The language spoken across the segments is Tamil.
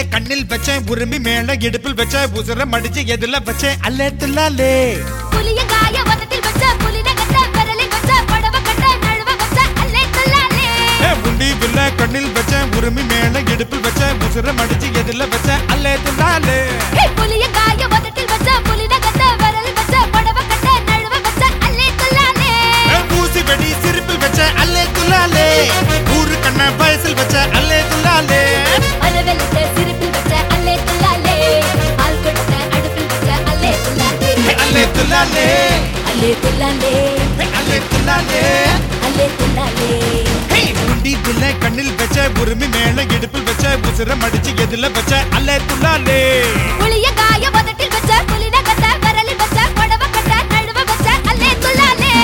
கண்ணில் வச்சேன் உரிமை மேல இடுப்பில் வச்ச உசுர மடிச்சு எதுல வச்சேன் அல்லே துல்லாலே புளியங்காய வதத்தில் வச்ச புலின கட்ட விரலில் வச்ச படவ கட்ட நழுவ வச்ச அல்லே சொல்லாலே ஏ, உண்டி வில்ல கண்ணில் வச்சேன் உரிமை மேல இடுப்பில் வச்ச உசுர மடிச்சு எதுல வச்ச அல்லே துல்லாலே புளியங்காய வதத்தில் வச்ச புலின கட்ட விரலில் வச்ச படவ கட்ட நழுவ வச்ச அல்லே சொல்லாலே ஏ, ஊசி வெடி சிரிப்பில் வச்ச அல்லே துல்லாலே ஊரு கண்ண வயசில் வச்ச அல்லே துல்லாலே அலவெளித்த சிரிப்பில் வச்ச அல்லே சொல்லாலே ஆள் கொடுத்த அடுப்பில் வச்ச அல்லே சொல்லாலே ஏ, அல்லே துல்லாலே அல்லே சொல்லாலே ஏ, அல்லே துல்லாலே அல்லே சொல்லாலே ஹே, உண்டி வில்ல கண்ணில் வச்ச உரிமை மேல இடுப்பில் வச்ச உசுர மடிச்சு எதுல வச்ச அல்லே துல்லாலே புளியங்காய வதத்தில் வச்ச புலின கட்ட விரலில் வச்ச படவ கட்ட நழுவ வச்ச அல்லே சொல்லாலே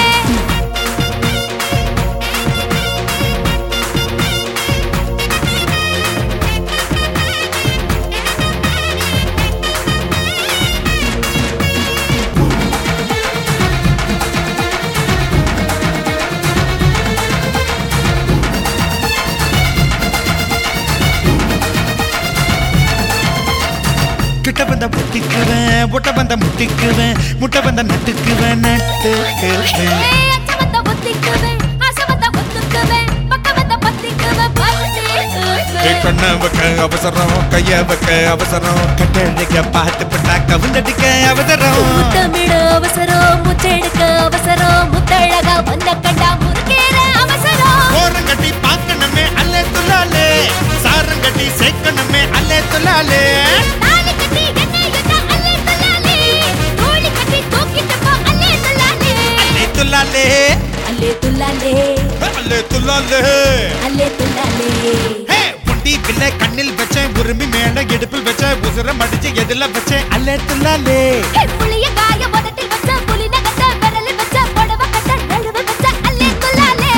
கிட்ட வந்த முட்டிக்குவேன் முட்டை வந்த முட்டிக்குவேன் முட்டை வந்த நட்டுக்குவேன் நட்டுக்குவேன் ஏய் அச்சமத்த ஒத்திக்குவேன் ஆசமத்த ஒத்துக்குவேன் பக்கமத்த பத்திக்குவேன் ஏ, பத்திக்குவேன் கண்ண வைக்க அவசரம் கைய வைக்க அவசரம் கட்டழிக்க பார்த்து பட்டா கவுந்தடிக்க அவசரம் முத்தமிழ அவசரம் முத்தெடுக்க அவசரம் முத்தழகா வந்த கண்டா முறுக்கேற அவசரம் ஓரம் கட்டி பார்க்கணுமே அல்லே துல்லாலே சாரம் கட்டி சேர்க்கணுமே அல்லே துல்லாலே தாலி கட்டி என்னை என்ன அல்லே சொல்லாலே தோழி கட்டி தூக்கிட்டு போ அல்லே சொல்லாலே அல்லே துல்லாலே அல்லே துல்லாலே அல்லே துல்லாலே அல்லே துல்லாலே ஹே, புண்டி பிள்ளை கண்ணில் வச்சேன் உரிமை மேல இடுப்பில் வச்ச உசுர மடிச்சு எதுல வச்சேன் அல்லே துல்லாலே ஏ புளிய காய வதத்தில் வச்ச புலின கட்ட விரலில் வச்ச படவ கட்ட நழுவ வச்ச அல்லே சொல்லாலே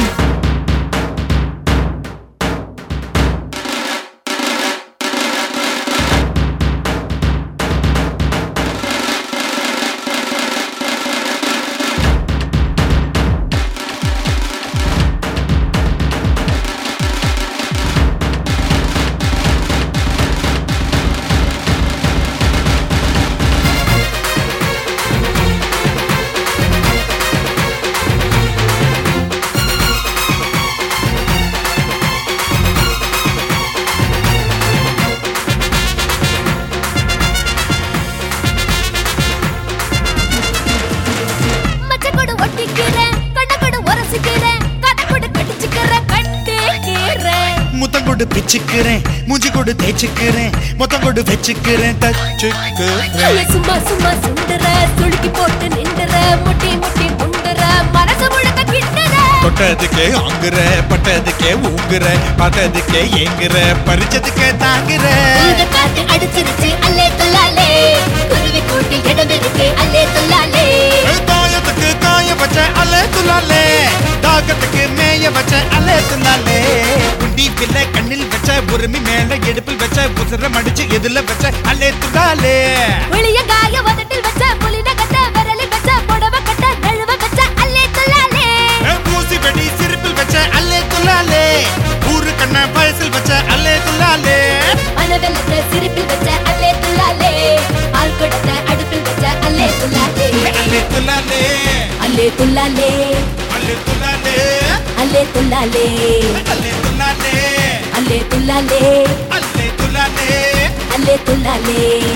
மச்சக்கொடு ஒட்டிக்கிறேன் கண்ணக்கொடு உரசிக்கிறேன் கதக்கொடு கடிச்சுக்கிறேன் கட்டிக்கிறேன் முத்தம் கொடு பிச்சுக்கிறேன் மூஞ்சி கொடு தேய்ச்சிக்கிறேன் மொத்தம் கொடு வச்சுக்கிறேன் தச்சுக்கிறேன் ஐய, சும்மா சும்மா சுண்டுற சுளுக்கி போட்டு நின்றுற முட்டி முட்டி முண்டுற மனசு முழுக்க கிண்டுற தொட்டதுக்கே ஆங்குற பட்டதுக்கே ஊங்குற பார்த்ததுக்கே ஏங்குற பறிச்சதுக்கே தாங்குற உழுத காத்து அடிச்சிருச்சு அல்லே துல்லாலே குருவி கூட்டி இடம் இருக்கு அல்லே துல்லாலே தாயத்துக்கு காய வச்ச அலே துலாலே தாகத்துக்கு மேய வச்ச அலே துலாலே குண்டி பிள்ளை கண்ணில் வச்ச உரிமை மேல எடுப்பில் வச்ச உசுர மடிச்சு எதுல வச்ச அலே துலாலே வெளிய காய வதட்டில் வச்ச புலின கட்ட விரலில் வச்ச புடவ கட்ட நழுவ வச்ச அல்லே துல்லாலே ஊசி வெடி சிரிப்பில் வச்ச அல்லே துலாலே ஊரு கண்ண வயசில் வச்ச அல்லே துலாலே அனவெல்லத்த சிரிப்பில் வச்ச அல்லே துல்லாலே ஆள் கொடுத்த அடுப்பில் வச்ச அல்லே துல்லாலே அல்லே துலாலே அல்லே துல்லாலே அல்லே துலாலே அல்லே துல்லாலே அல்லே துலாலே அல்லே துல்லாலே அல்லே துலாலே அல்லே துல்லாலே